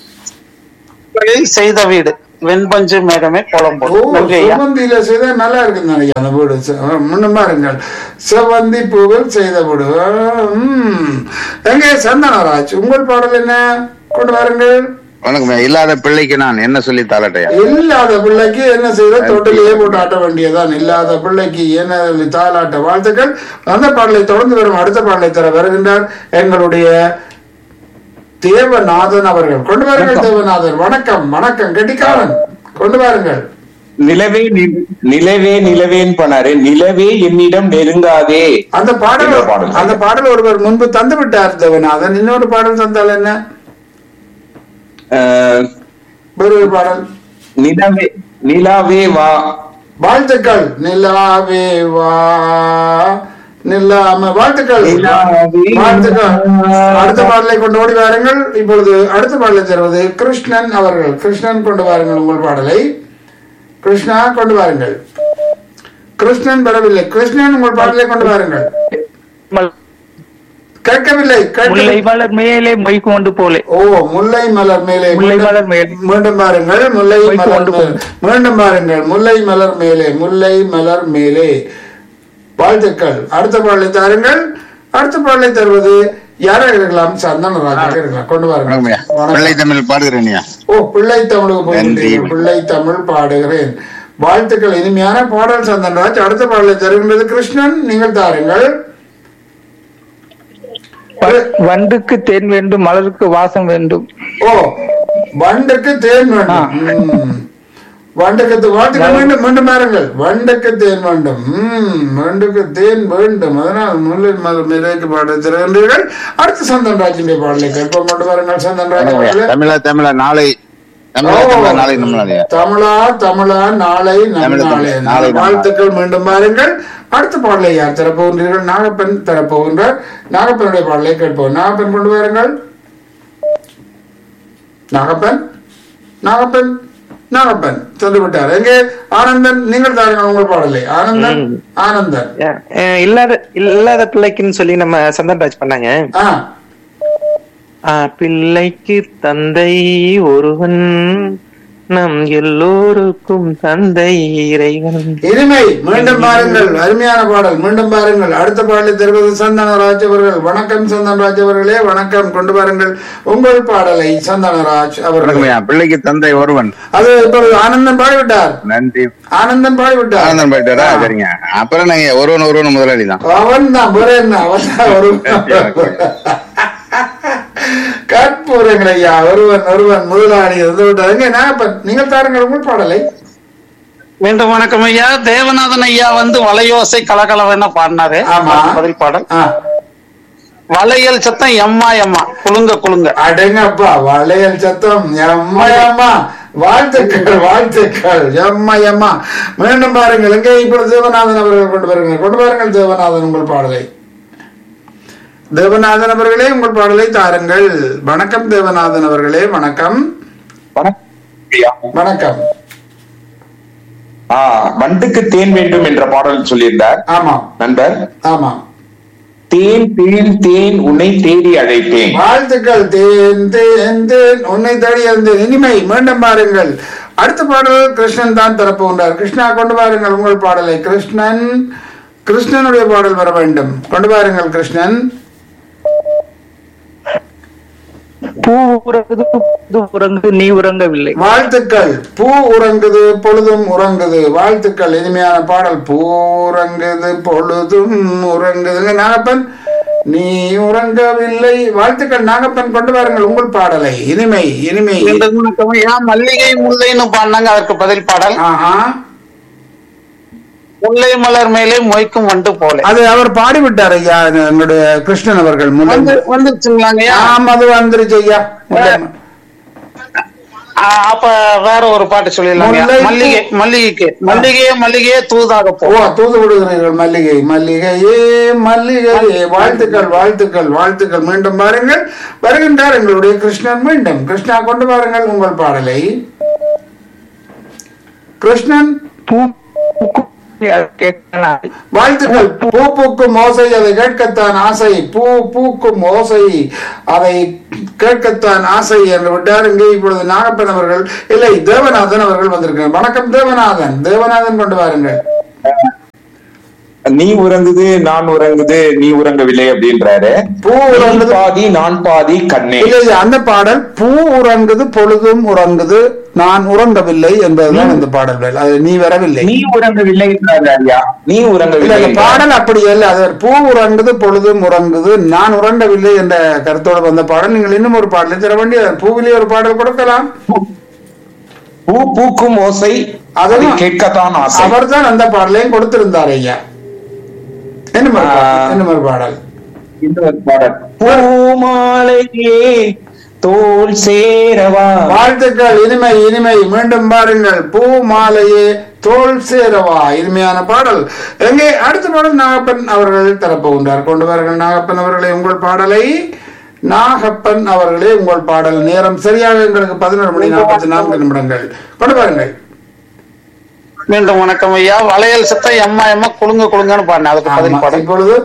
முதலில் செய்த வீடு வெண்பஞ்சு மேகமே கோலம் ஓ போடும் நன்றி ஐயா செவ்வந்தியில செய்த நல்லா இருக்குன்னு நினைக்கிறேன் அந்த வீடு செ- முன்னும் பாருங்கள் செவ்வந்தி பூவில் செய்த வீடு ம். எங்கே சந்தனராஜ் உங்கள் பாடல் என்ன கொண்டு வாருங்கள் வணக்கம்யா இல்லாத பிள்ளைக்கு நான் என்ன சொல்லி தாளட்டையா இல்லாத பிள்ளைக்கு என்ன செய்த தொட்டிலேயே போட்டு ஆட்ட வேண்டியதுதான் இல்லாத பிள்ளைக்கு என்ன சொல்லி தாளாட்ட வாழ்த்துக்கள் அந்த பாடலை தொடர்ந்து வரும் அடுத்த பாடலை தர வருகின்றார் எங்களுடைய தேவநாதன் அவர்கள் கொண்டு வாருங்கள் தேவநாதன் வணக்கம் வணக்கம் கெட்டிக்காரன் கொண்டு வாருங்கள் நிலவே நி- நிலவே நிலவேன் பண்ணாரு நிலவே என்னிடம் நெருங்காதே அந்த பாடல் என்ற பாடல். அந்த பாடல் ஒருவர் முன்பு தந்து விட்டார் தேவநாதன் இன்னொரு பாடல் தந்தால் என்ன அஹ், வேறு ஒரு பாடல் நிலவே நிலாவே வா வாழ்த்துக்கள் நிலாவே வா நில்லாம வாழ்த்துக்கள் நிலாவே வாழ்த்துக்கள் வா. அடுத்த பாடலை கொண்டு ஓடி வாருங்கள் இப்பொழுது அடுத்த பாடலை தருவது கிருஷ்ணன் அவர்கள் கிருஷ்ணன் கொண்டு வாருங்கள் உங்கள் பாடலை கிருஷ்ணா கொண்டு வாருங்கள் கிருஷ்ணன் வரவில்லை கிருஷ்ணன் உங்கள் பாடலை கொண்டு வாருங்கள் மல்- கேட்கவில்லை முல்லை கேட்கவில்லை மலர் மேலே மொய் கொண்டு போலே ஓ முல்லை மலர் மேலே முல்லை மீண்டும்- மலர் மேலே. மீண்டும் பாருங்கள் முல்லை போய் மலர் கொண்டு மேலே மீண்டும் பாருங்கள் முல்லை மலர் மேலே முல்லை மலர் மேலே வாழ்த்துக்கள் அடுத்த பாடலை தாருங்கள் அடுத்த பாடலை தருவது யாராக இருக்கலாம் சந்தனராஜாக இருக்கலாம் கொண்டு வணக்கம்யா வாருங்கள் பிள்ளை வணக்கம். தமிழ் பாடுகிறேன்யா ஓ பிள்ளை தமிழுக்கு போகின்றீர்கள் நன்றி. பிள்ளை தமிழ் பாடுகிறேன் வாழ்த்துக்கள் இனிமையான பாடல் சந்தனராஜ் அடுத்த பாடலை தருகின்றது கிருஷ்ணன் நீங்கள் தாருங்கள் வ- வண்டுக்கு தேன் வேண்டும் மலருக்கு வாசம் வேண்டும் ஓ வண்டுக்கு தேன் வேண்டும் ம். வண்டுக்கு தே- வாழ்த்துக்கள் மீண்டும் மீண்டும் பாருங்கள் வண்டுக்கு தேன் வேண்டும் ம், வண்டுக்கு தேன் வேண்டும் அதனால் முல்லை மலர் மிலைக்கு பாட திறகின்றீர்கள் அடுத்த சந்தன் ராஜினுடைய பாடலை கேட்போம் கொண்டு வாருங்கள் சந்தன் ராஜ் வணக்கம்யா அவர்களே. தமிழா தமிழா நாளை தமிழா ஓ. தமிழா நாளை நம்மளாலையா தமிழா தமிழா நாளை நம் தமிழ், நாளே தமிழ், நாளை நம் வாழ்த்துக்கள் மீண்டும் பாருங்கள் அடுத்த பாடலை யார் தரப்போகின்றீர்கள் நாகப்பன் தரப்போகின்றார் நாகப்பனுடைய பாடலை கேட்போம் நாகப்பன் கொண்டு வாருங்கள் நாகப்பன் நாகப்பன் நாகப்பன் சென்று விட்டார் எங்கே ஆனந்தன் நீங்கள் தாருங்கள் உங்கள் பாடலை ஆனந்தன் ஆனந்தன் அஹ் இல்லாத இல்லாத பிள்ளைக்குன்னு சொல்லி நம்ம சந்தன்ராஜ் பண்ணாங்க ஆ ஆஹ் பிள்ளைக்கு தந்தை ஒருவன் நம் எல்லோருக்கும் தந்தை இறைவன் இனிமை மீண்டும் பாருங்கள் அருமையான பாடல் மீண்டும் பாருங்கள் அடுத்த பாடலை தருவது சந்தனராஜ் அவர்கள் வணக்கம் சந்தனராஜ் அவர்களே வணக்கம் கொண்டு பாருங்கள் உங்கள் பாடலை சந்தனராஜ் அவர்கள் வணக்கம்யா பிள்ளைக்கு தந்தை ஒருவன் அது இப்பொழுது ஆனந்தன் பாடிவிட்டார் நன்றி ஆனந்தன் பாடிவிட்டார் ஆனந்தன் போயிட்டாரா சரிங்க அப்புறம் நாங்க ஒருவன் ஒருவன் முதலாளி தான் அவன் தான் ஒரே என்ன அவன் தான் ஒருவன் கற்பூரங்கள் ஐயா ஒருவன் ஒருவன் முதலாளி இருந்து விட்டாருங்க நாகப்பன் நீங்கள் தாருங்கள் உங்கள் பாடலை மீண்டும் வணக்கம் ஐயா தேவநாதன் ஐயா வந்து வளையோசை கலகலவென பாடினாரு ஆமா. பதில் பாடல் ஆ, வளையல் சத்தம் எம்மா எம்மா குலுங்க குலுங்க அடங்கப்பா வளையல் சத்தம் எம்மா எம்மா வாழ்த்துக்கள் வாழ்த்துக்கள் எம்மா எம்மா மீண்டும் பாருங்கள் எங்கே இப்பொழுது தேவநாதன் அவர்கள் கொண்டு வருங்கள் கொண்டு பாருங்கள் தேவநாதன் உங்கள் பாடலை தேவநாதன் அவர்களே உங்கள் பாடலை தாருங்கள் வணக்கம் தேவநாதன் அவர்களே வணக்கம் வணக்கம் ஐயா. வணக்கம் ஆ, வண்டுக்கு தேன் வேண்டும் என்ற பாடல் சொல்லியிருந்தார் ஆமாம் நண்பர் ஆமாம் தேன் தேன் தேன் உன்னை தேடி அழைத்தேன் வாழ்த்துக்கள் தேன் தேன் தேன் உன்னை தேடி இருந்தேன் இனிமை மீண்டும் பாருங்கள் அடுத்த பாடல் கிருஷ்ணன் தான் தரப்போகின்றார் கிருஷ்ணா கொண்டு பாருங்கள் உங்கள் பாடலை கிருஷ்ணன் கிருஷ்ணனுடைய பாடல் வர வேண்டும் கொண்டு பாருங்கள் கிருஷ்ணன் பூ உறங்குது புது உறங்குது நீ உறங்கவில்லை வாழ்த்துக்கள் பூ உறங்குது பொழுதும் உறங்குது வாழ்த்துக்கள் இனிமையான பாடல் பூ உறங்குது பொழுதும் உறங்குதுங்க நாகப்பன் நீ உறங்கவில்லை வாழ்த்துக்கள் நாகப்பன் கொண்டு வாருங்கள் உங்கள் பாடலை இனிமை இனிமை மீண்டும் வணக்கம் ஐயா மல்லிகை முல்லைன்னு பாடினாங்க அதற்கு பதில் பாடல் ஆஹா முல்லை மலர் மேலே மொய்க்கும் வண்டு போல அது அவர் பாடிவிட்டார் ஐயா என்னுடைய கிருஷ்ணன் அவர்கள் முல்லை வந்து வந்துருச்சுங்களாங்க ஐயா ஆம் அது வந்துருச்சு ஐயா முல்லை- ஆ, அப்ப வேற ஒரு பாட்டு சொல்லிடலாங்க முல்லை பூ- மல்லிகை மல்லிகைக்கு மல்லிகையே மல்லிகையே தூதாக போ ஓ தூது விடுகிறீர்கள் மல்லிகை மல்லிகையே மல்லிகையே வாழ்த்துக்கள் வாழ்த்துக்கள் வாழ்த்துக்கள் மீண்டும் பாருங்கள் வருகின்றார் எங்களுடைய கிருஷ்ணன் மீண்டும் கிருஷ்ணா கொண்டு வாருங்கள் உங்கள் பாடலை கிருஷ்ணன் பூ பூக்கும் அது கேட்கலாம் வாழ்த்துக்கள் பூ பூக்கும் ஓசை அதை கேட்கத்தான் ஆசை பூ பூக்கும் ஓசை அதை கேட்கத்தான் ஆசை என்று விட்டார் இங்கே இப்பொழுது நாகப்பன் அவர்கள் இல்லை தேவநாதன் அவர்கள் வந்திருக்கிறார் வணக்கம் தேவநாதன் தேவநாதன் கொண்டு வாருங்கள் நீ உறங்குது நான் உறங்குது நீ உறங்கவில்லை அப்படின்றாரு பூ நீ உறங்குது பாதி நான் பாதி கண்ணே இல்லை இல்லை, அந்த பாடல் பூ உறங்குது பொழுதும் உறங்குது நான் உறங்கவில்லை என்பதுதான் அந்த பாடல் அது நீ வரவில்லை நீ உறங்கவில்லை என்றாரு ஐயா நீ இல்ல உறங்கவில்லை இந்த என்றார். பாடல் அப்படி அல்ல அது பூ உறங்குது பொழுதும் உறங்குது நான் உறங்கவில்லை என்ற கருத்தோடு வந்த பாடல் நீங்கள் இன்னும் ஒரு பாடலை தர வேண்டிய பூவிலே ஒரு பாடல் கொடுக்கலாம் பூ பூக்கும் ஓசை அதை அதுவும் கேட்கத்தான் ஆசை அவர்தான் அந்த பாடலையும் கொடுத்திருந்தார் ஐயா என்ன ஒரு பாடல்? என்ன ஒரு பாடல் இன்னொரு பாடல் பூமாலையே தோல் சேரவா வாழ்த்துக்கள் இனிமை இனிமை மீண்டும் பாருங்கள் பூ மாலையே தோல் சேரவா இனிமையான பாடல் எங்கே அடுத்த பாடல் நாகப்பன் அவர்கள் தரப்போகின்றார் கொண்டு வாருங்கள் நாகப்பன் அவர்களே உங்கள் பாடலை நாகப்பன் அவர்களே உங்கள் பாடல் நேரம் சரியாக எங்களுக்கு பதினோரு மணி நாற்பத்தி நான்கு நிமிடங்கள் கொண்டு வாருங்கள் மீண்டும் வணக்கம் ஐயா வளையல் சத்தம் எம்மா எம்மா குலுங்க குலுங்கன்னு பாடினேன் அதுக்கு பதில் ஆமா, பாடல் இப்பொழுது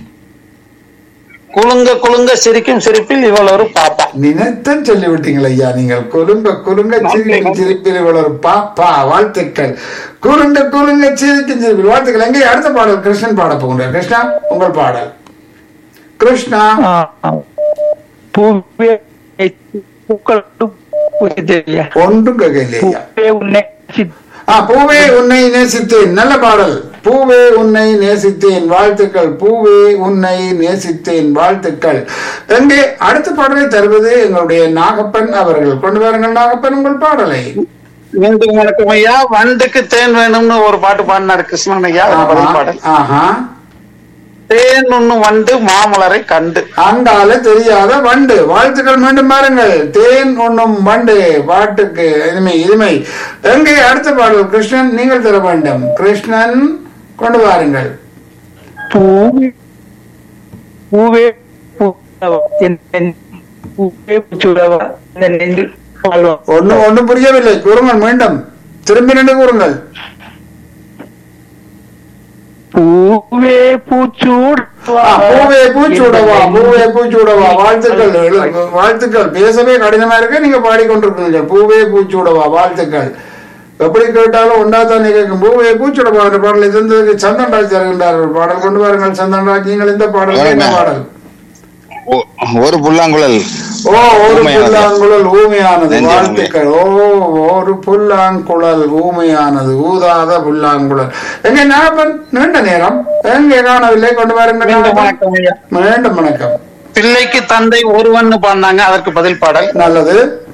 குலுங்க குலுங்க சிரிக்கும் சிரிப்பில் இவள் ஒரு பாப்பா நினைத்தன் சொல்லிவிட்டீங்கள் ஐயா நீங்கள் குலுங்க குலுங்க சிரிக்கும் சிரிப்பில் இவ்வளவு ஒரு பாப்பா வாழ்த்துக்கள் குலுங்க குலுங்க சிரிக்கும் சிரிப்பில் வாழ்த்துக்கள் எங்கே அடுத்த பாடல் கிருஷ்ணன் பாட போகின்றார் கிருஷ்ணா உங்கள் பாடல் கிருஷ்ணா ஆ, ஆ. பூவே பூக்கள் பூஜையா ஒன்றும் கேட்கலையா பூவே உன்னை நேசித்து ஆ பூவே உன்னை நேசித்தேன் நல்ல பாடல் பூவே உன்னை நேசித்தேன் வாழ்த்துக்கள் பூவே உன்னை நேசித்தேன் வாழ்த்துக்கள் எங்கே அடுத்த பாடலை தருவது எங்களுடைய நாகப்பன் அவர்கள் கொண்டு வாருங்கள் நாகப்பன் உங்கள் பாடலை மீண்டும் வணக்கம் ஐயா வண்டுக்கு தேன் வேணும்னு ஒரு பாட்டு பாடினார் கிருஷ்ணன் ஐயா அதுக்கு பதில் பாடல் ஆஹா தேன் ஒண்ணு வண்டு மாமலரை கண்டு அங்கால தெரியாத வண்டு வாழ்த்துக்கள் மீண்டும் பாருங்கள் தேன் உண்ணும் வண்டு பாட்டுக்கு இனிமை இனிமை எங்கே அடுத்த பாடல் கிருஷ்ணன் நீங்கள் தர வேண்டும் கிருஷ்ணன் கொண்டு வாருங்கள் பூவே பூவே பூ- என் நெஞ்சு- பூவே பூச்சுடவா இந்த நெஞ்சில் வாழ்வா. ஒண்ணு ஒண்ணும் புரியவில்லை கூறுங்கள் மீண்டும் திரும்பி நின்று கூறுங்கள் பூவே பூச்சூடவா ஆ, பூவே பூச்சூடவா பூவே பூச்சூடவா வாழ்த்துக்கள் எழு- வாழ்த்துக்கள் பேசவே கடினமா இருக்கு நீங்க பாடிக்கொண்டிருக்கீங்க பூவே பூச்சூடவா வாழ்த்துக்கள் எப்படி கேட்டாலும் ஒன்றாதான் கேட்கும் பூவே பூச்சூடவா என்ற பாடலை தந்ததுக்கு சந்தன் ராஜ் தருகின்றார் ஒரு பாடல் கொண்டு வாருங்கள் சந்தன் ராஜ் நீங்கள் இந்த பாடல் என்ன பாடல் ஒ- ஒரு புல்லாங்குழல் ஓ ஒரு ஊமையானது. புல்லாங்குழல் ஊமையானது நன்றி, வாழ்த்துக்கள் ஓ ஒரு புல்லாங்குழல் ஊமையானது ஊதாத புல்லாங்குழல் எங்க ஞாபகம் நீண்ட நேரம் எங்க காணவில்லை கொண்டு வாருங்கள் மீண்டும் ஞாபகம். வணக்கம் ஐயா மீண்டும் வணக்கம் பிள்ளைக்கு தந்தை ஒருவன் பாடினாங்க அதற்கு பதில் பாடல் நல்லது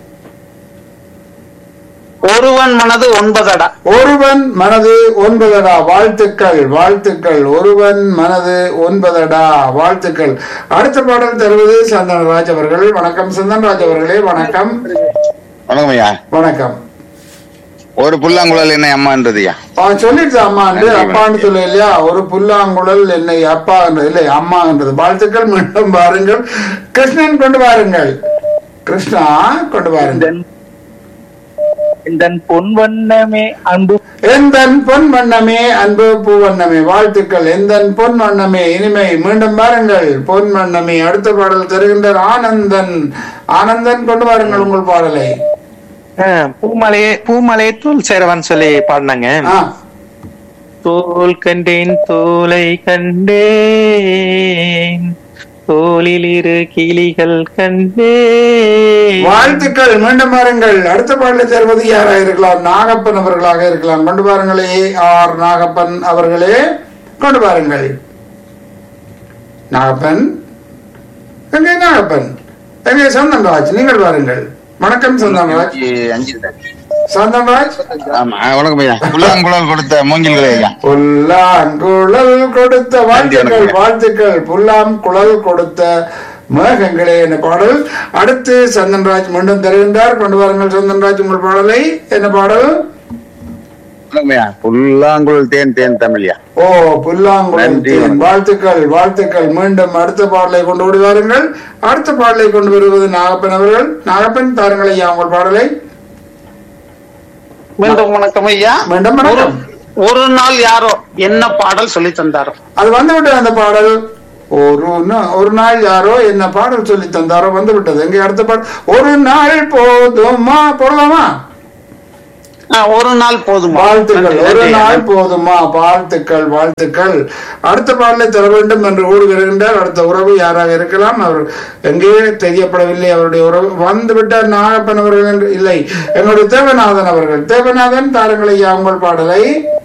ஒருவன் மனது ஒன்பதடா ஒருவன் மனது ஒன்பதடா வாழ்த்துக்கள் வாழ்த்துக்கள் ஒருவன் மனது ஒன்பதடா வாழ்த்துக்கள் அடுத்த பாடல் தருவது சந்தனராஜ் அவர்கள் வணக்கம் சந்தனராஜ் அவர்களே வணக்கம் வணக்கம் ஐயா வணக்கம் ஒரு புல்லாங்குழல் என்ன அம்மான்றதுயா அவன் சொல்லிட்டு அம்மாண்டு அப்பான்னு சொல்ல இல்லையா ஒரு புல்லாங்குழல் என்னை அப்பா என்றது இல்லை அம்மா என்றது வாழ்த்துக்கள் மீண்டும் பாருங்கள் கிருஷ்ணன் கொண்டு வாருங்கள் கிருஷ்ணா கொண்டு வாருங்கள் எந்தன் பொன் வண்ணமே அன்பு எந்தன் பொன் வண்ணமே அன்பு பூவண்ணமே வாழ்த்துக்கள் எந்தன் பொன் வண்ணமே இனிமை மீண்டும் பாருங்கள் பொன் வண்ணமே அடுத்த பாடல் தருகின்றார் ஆனந்தன் ஆனந்தன் கொண்டு வாருங்கள் உங்கள் பாடலை ஆ, பூமலையே பூமலையே தோல் சேரவான்னு சொல்லி பாடினாங்க ஆ, தோல் கண்டேன் தோலை கண்டேன் தோலில் இரு கிளிகள் கண்டேன் வாழ்த்துக்கள் மீண்டும் பாருங்கள் அடுத்த பாடலை தருவது யாராக இருக்கலாம் நாகப்பன் அவர்களாக இருக்கலாம் கொண்டு பாருங்களே ஆர் நாகப்பன் அவர்களே கொண்டு பாருங்கள் நாகப்பன் எங்கே நாகப்பன் எங்கே சந்தன்ராஜ் நீங்கள் பாருங்கள் வணக்கம் சந்தன்ராஜ் சந்தன்ராஜ் ஆமா வணக்கம் ஐயா புல்லாங்குழல் கொடுத்த மூங்கில்களே ஐயா புல்லாங்குழல் கொடுத்த வாழ்த்துக்கள் வாழ்த்துக்கள் புல்லாம் குழல் கொடுத்த மேகங்களே என்ன பாடல் அடுத்து சந்தன்ராஜ் மீண்டும் தருகின்றார் கொண்டு வாருங்கள் சந்தன்ராஜ் உங்கள் பாடலை என்ன பாடல் வணக்கம் ஐயா புல்லாங்குழல் தேன் தேன் தமிழ்யா ஓ புல்லாங்குழல் நன்றி, தேன். வணக்கம். வாழ்த்துக்கள் வாழ்த்துக்கள் மீண்டும் அடுத்த பாடலை கொண்டு ஓடி வாருங்கள் அடுத்த பாடலை கொண்டு வருவது நாகப்பன் அவர்கள் நாகப்பன் தாருங்கள் ஐயா உங்கள் பாடலை மீண்டும் வணக்கம் ஐயா மீண்டும் வணக்கம் ஒரு நாள் யாரோ என்ன பாடல் சொல்லி தந்தாரோ அது வந்து விட்டது அந்த பாடல் ஒரு நா- ஒரு நாள் யாரோ என்ன பாடல் சொல்லி தந்தாரோ வந்து விட்டது எங்க அடுத்த பாடல் ஒரு நாள் போதுமா போடலாமா ஆ, ஒரு நாள் போதுமா வாழ்த்துக்கள் நன்றி, ஒரு நன்றி. நாள் போதுமா வாழ்த்துக்கள் வாழ்த்துக்கள் அடுத்த பாடலை தர வேண்டும் என்று ஓடி வருகின்றார் அடுத்த உறவு யாராக இருக்கலாம் அவர் எங்கே தெரியப்படவில்லை அவருடைய உறவு வந்து விட்டார் நாகப்பன் அவர்கள் என்று இல்லை எங்களுடைய தேவநாதன் அவர்கள் தேவநாதன் தாருங்கள் ஐயா உங்கள் பாடலை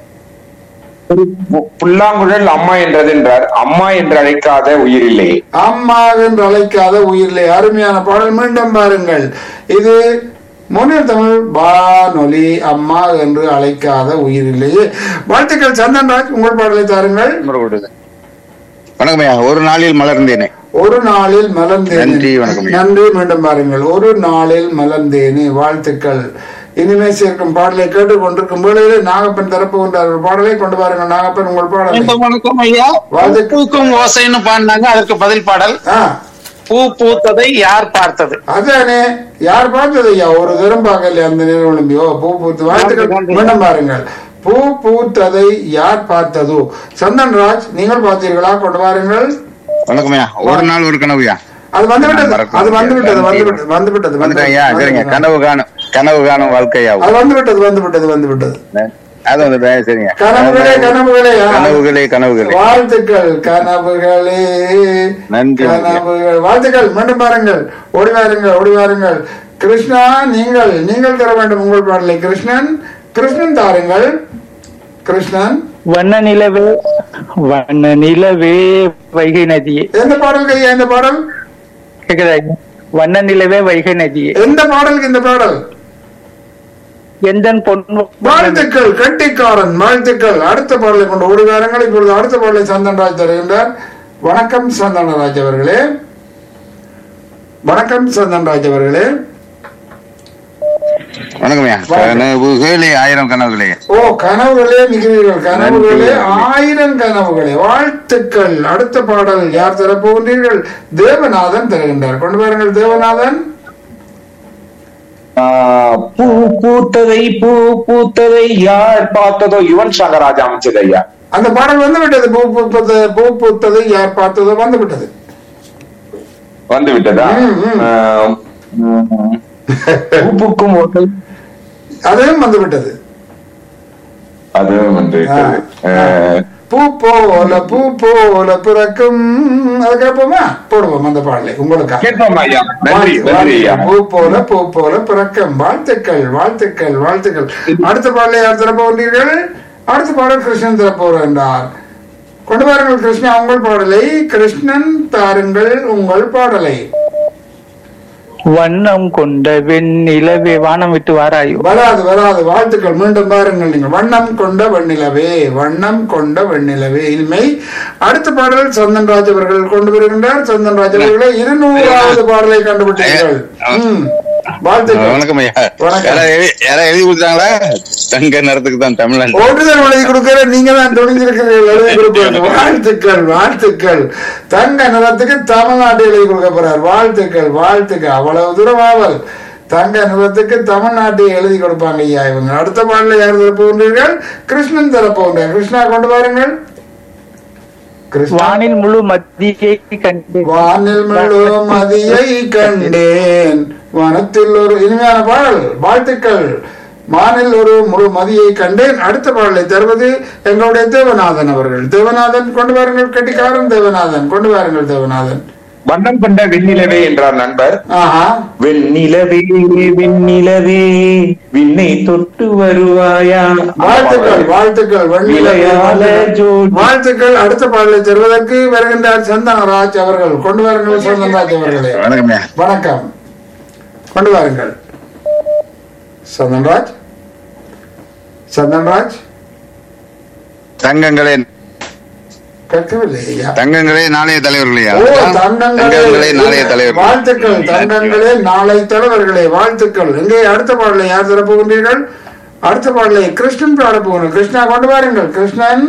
பு- புல்லாங்குழல் அம்மா என்றதென்றார் அம்மா என்று அழைக்காத உயிரில்லை அம்மா என்று அழைக்காத உயிரிலே அருமையான பாடல் மீண்டும் பாருங்கள் இது முன்னில் தமிழ் வானொலி அம்மா என்று அழைக்காத உயிரிலேயே வாழ்த்துக்கள் சந்தன்ராஜ் உங்கள் பாடலை தாருங்கள் வணக்கம் ஐயா ஒரு நாளில் மலர்ந்தேனே ஒரு நாளில் மலர்ந்தேனே நன்றி, வணக்கம் ஐயா. நன்றி மீண்டும் பாருங்கள் ஒரு நாளில் மலர்ந்தேனே வாழ்த்துக்கள் இனிமே சேர்க்கும் பாடலை கேட்டுக்கொண்டிருக்கும் வேளையிலே நாகப்பன் தரப்பு கொண்டார் ஒரு பாடலை கொண்டு வாருங்கள் நாகப்பன் உங்கள் பாடலை மீண்டும் வணக்கம் ஐயா வாழ்த்துக்கள். பூக்கும் ஓசைன்னு பாடினாங்க அதற்கு பதில் பாடல் ஆ பூ பூத்ததை யார் பார்த்தது அதானே யார் பார்த்தது ஐயா ஒரு தரம் பார்க்கல அந்த நேரம் ஓ பூ பூத்து வாழ்த்துக்கள் நன்றி. மீண்டும் பாருங்கள் பூ பூத்ததை யார் பார்த்ததோ சந்தன் ராஜ் நீங்கள் பார்த்தீர்களா கொண்டு வாருங்கள் வணக்கம் ஐயா ஒரு நாள் ஒரு கனவுயா அது வந்து விட்டது மறக்க அது வந்து விட்டது வந்து முடியாது. விட்டது வந்து விட்டது வந்து வந்துட்டேன் ஐயா சரிங்க விட்டது. கனவு காணும் கனவு காணும் வாழ்க்கையாவும் அது வந்து விட்டது வந்து விட்டது வந்து விட்டது அது வந்துட்டேன் சரிங்க கனவுகளே கனவுகளே ஆ. கனவுகளே கனவுகளே வாழ்த்துக்கள் கனவுகளே நன்றி. கனவுகள் வாழ்த்துக்கள் மீண்டும் பாருங்கள் ஓடி வாருங்கள் ஓடி வாருங்கள் கிருஷ்ணா நீங்கள் நீங்கள் தர வேண்டும் உங்கள் பாடலை கிருஷ்ணன் கிருஷ்ணன் தாருங்கள் கிருஷ்ணன் வண்ண நிலவே வண்ண நிலவே வைகை நதியே எந்த பாடல் கையா இந்த பாடல் கேக்குதா ஐயா? வண்ண நிலவே வைகை நதியே எந்த பாடலுக்கு இந்த பாடல் எந்தன் பொன் வண்ணமே. வாழ்த்துக்கள் கட்டிக்காரன் வாழ்த்துக்கள் அடுத்த பாடலை கொண்டு ஓடி வாருங்கள் இப்பொழுது அடுத்த பாடலை சந்தன்ராஜ் தருகின்றார் வணக்கம் சந்தனராஜ் அவர்களே வணக்கம் சந்தன்ராஜ் அவர்களே வணக்கம் ஐயா கனவுகளே ஆயிரம் கனவுகளே ஓ கனவுகளே மிகிறீர்கள் கனவுகளே ஆயிரம் கனவுகளே வாழ்த்துக்கள் அடுத்த பாடல் யார் தரப்போகின்றீர்கள் தேவநாதன் தருகின்றார் கொண்டு வாருங்கள் தேவநாதன் ஆஹ் பூ பூத்ததை பூ பூத்ததை யார் பார்த்ததோ யுவன் சங்கர் ராஜா அமைச்சது ஐயா அந்த பாடல் வந்து விட்டது பூ பூப்பது பூ பூத்தது யார் பார்த்ததோ வந்து விட்டது வந்து விட்டதா ம், ம். ஆஹ், ம். பூப்புக்கும் ஓட்டை அதுவும் வந்து விட்டது அதுவும் வந்து விட்டது ஆ, ஆ. ஆஹ், பூ போல பூ போல பிறக்கும் அது கேட்போமா போடுவோம் அந்த பாடலை உங்களுக்கா கேட்போம் ஐயா நன்றி நன்றி ஐயா பூ போல பூ போல பிறக்கம் வாழ்த்துக்கள் வாழ்த்துக்கள் வாழ்த்துக்கள் அடுத்த பாடலை யார் திறப்ப வந்தீர்கள் அடுத்த பாடல் கிருஷ்ணன் திறப்பவர் என்றார் கொண்டு வாருங்கள் கிருஷ்ணா உங்கள் பாடலை கிருஷ்ணன் தாருங்கள் உங்கள் பாடலை வண்ணம் கொண்ட வெண்ணிலவே வானம் விட்டு வாராயோ வராது வராது வாழ்த்துக்கள் மீண்டும் பாருங்கள் நீங்கள் வண்ணம் கொண்ட வெண்ணிலவே வண்ணம் கொண்ட வெண்ணிலவே இனிமை அடுத்த பாடல் சந்தன்ராஜ் அவர்கள் கொண்டு வருகின்றார் சந்தன்ராஜ் அவர்களை இருநூறாவது பாடலை கண்டுபிடித்தீர்கள் ம், வாழ்த்துக்கள் வணக்கம் ஐயா வணக்கம். யாரா எழுதி யாரா எழுதி கொடுத்தாங்களா தங்க நேரத்துக்கு தான் தமிழன் ஓட்டுதல் எழுதி கொடுக்கிற நீங்க தான் துணிஞ்சிருக்கிறீர்கள் எழுதி கொடுப்பீங்க வாழ்த்துக்கள் வாழ்த்துக்கள் தங்க நிறத்துக்கு தமிழ்நாட்டு எழுதி கொடுக்க போறார் வாழ்த்துக்கள் வாழ்த்துக்கள் அவ்வளவு தூரம் ஆவல் தங்க நிறத்துக்கு தமிழ்நாட்டை எழுதி கொடுப்பாங்க ஐயா இவங்க அடுத்த பாடல யார் தரப்போன்றீர்கள் கிருஷ்ணன் தரப்போன்றார் கிருஷ்ணா கொண்டு வாருங்கள் கிருஷ்ணா வானில் முழு மத்தியை கண்டு வானில் முழு மதியை கண்டேன் வனத்தில் ஒரு இனிமையான பாடல் வாழ்த்துக்கள் வானில் ஒரு முழு மதியை கண்டேன் அடுத்த பாடலை தருவது எங்களுடைய தேவநாதன் அவர்கள் தேவநாதன் கொண்டு வாருங்கள் கட்டிக்காரன் தேவநாதன் கொண்டு வாருங்கள் தேவநாதன் வண்ணம் கொண்ட வெண்ணிலவே என்றார் நண்பர் ஆஹா வெண்ணிலவே வெண்ணிலவே விண்ணை தொட்டு வருவாயா வாழ்த்துக்கள் வாழ்த்துக்கள் வெண்ணிலவே விளையாட ஜோடி. வாழ்த்துக்கள் அடுத்த பாடலை தருவதற்கு வருகின்றார் சந்தனராஜ் அவர்கள் கொண்டு வாருங்கள் சந்தனராஜ் அவர்களே வணக்கம் ஐயா வணக்கம் கொண்டு வாருங்கள் சந்தன்ராஜ் சந்தன்ராஜ் தங்கங்களே கேட்கவில்லை ஐயா தங்கங்களே நாளைய தலைவர்களையா ஓ தங்கங்களே தங்கங்களே நாளைய தலைவர்கள் வாழ்த்துக்கள் தங்கங்களே நாளை தலைவர்களே வாழ்த்துக்கள் எங்கே அடுத்த பாடலை யார் தரப்போகின்றீர்கள் அடுத்த பாடலை கிருஷ்ணன் பாட போகணும் கிருஷ்ணா கொண்டு வாருங்கள் கிருஷ்ணன்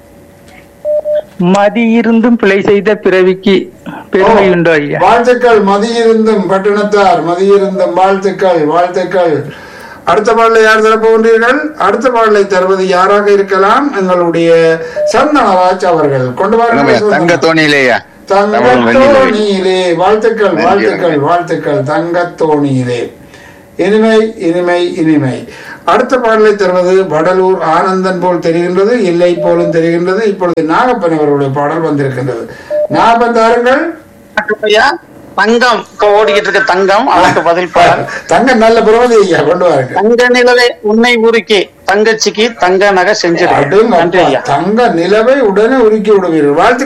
மதி இருந்தும் பிழை செய்த பிறவிக்கு பெருமை உண்டோ ஐயா வாழ்த்துக்கள் மதியிருந்தும் பட்டணத்தார் மதியிருந்தும் வாழ்த்துக்கள் வாழ்த்துக்கள் அடுத்த பாடலை யார் தரப்போகின்றீர்கள் அடுத்த பாடலை தருவது யாராக இருக்கலாம் எங்களுடைய சந்தனராஜ் அவர்கள் கொண்டு வணக்கம் ஐயா. வாருங்கள் தங்க சந்தன. தோணியிலேயா தமிழ் வெண்ணிலவே. தங்கத்தோணியிலே வாழ்த்துக்கள் நன்றி, வாழ்த்துக்கள் வணக்கம். வாழ்த்துக்கள் தங்கத்தோணியிலே இனிமை இனிமை இனிமை அடுத்த பாடலை தருவது வடலூர் ஆனந்தன் போல் தெரிகின்றது இல்லை போலும் தெரிகின்றது இப்பொழுது நாகப்பன் அவர்களுடைய பாடல் வந்திருக்கின்றது நாகப்பன் தாருங்கள் ஐயா தங்கம் இப்ப ஓடிக்கிட்டு இருக்க தங்கம் அதுக்கு பதில் பாடல் தங்க நல்ல பிரமதி ஐயா கொண்டு வாருங்க தங்க நிலவே உன்னை உருக்கி தங்கச்சிக்கு தங்க நகை செஞ்சிரு நன்றி அடுங்க ஐயா தங்க நிலவை உடனே உருக்கி விடுவீர்கள் வாழ்த்து